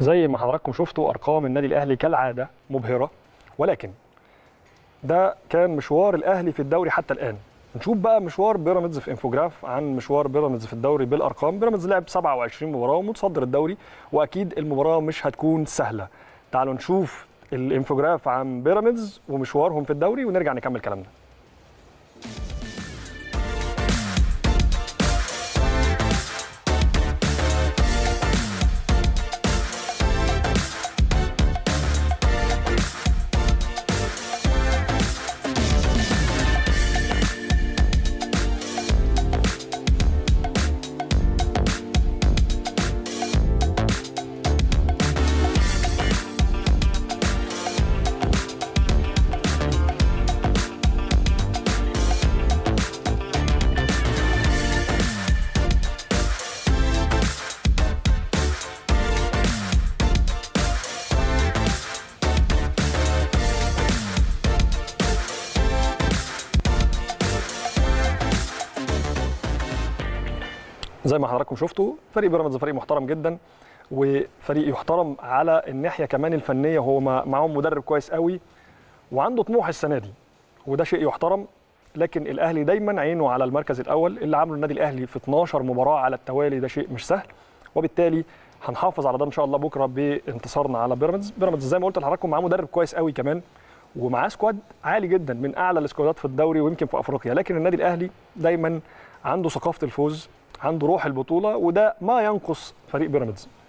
زي ما حضراتكم شفتوا ارقام النادي الاهلي كالعاده مبهره ولكن ده كان مشوار الاهلي في الدوري حتى الان نشوف بقى مشوار بيراميدز في انفوجراف عن مشوار بيراميدز في الدوري بالارقام بيراميدز لعب 27 مباراه ومتصدر الدوري واكيد المباراه مش هتكون سهله تعالوا نشوف الانفوجراف عن بيراميدز ومشوارهم في الدوري ونرجع نكمل كلامنا زي ما حضراتكم شفتوا فريق بيراميدز فريق محترم جدا وفريق يحترم على الناحيه كمان الفنيه هو مع- معاهم مدرب كويس قوي وعنده طموح السنه دي وده شيء يحترم لكن الاهلي دايما عينه على المركز الاول اللي عامله النادي الاهلي في 12 مباراه على التوالي ده شيء مش سهل وبالتالي هنحافظ على ده ان شاء الله بكره بانتصارنا على بيراميدز بيراميدز زي ما قلت لحضراتكم معاه مدرب كويس قوي كمان ومعاه سكواد عالي جدا من اعلى السكوادات في الدوري ويمكن في افريقيا لكن النادي الاهلي دايما عنده ثقافه الفوز عنده روح البطوله وده ما ينقص فريق بيراميدز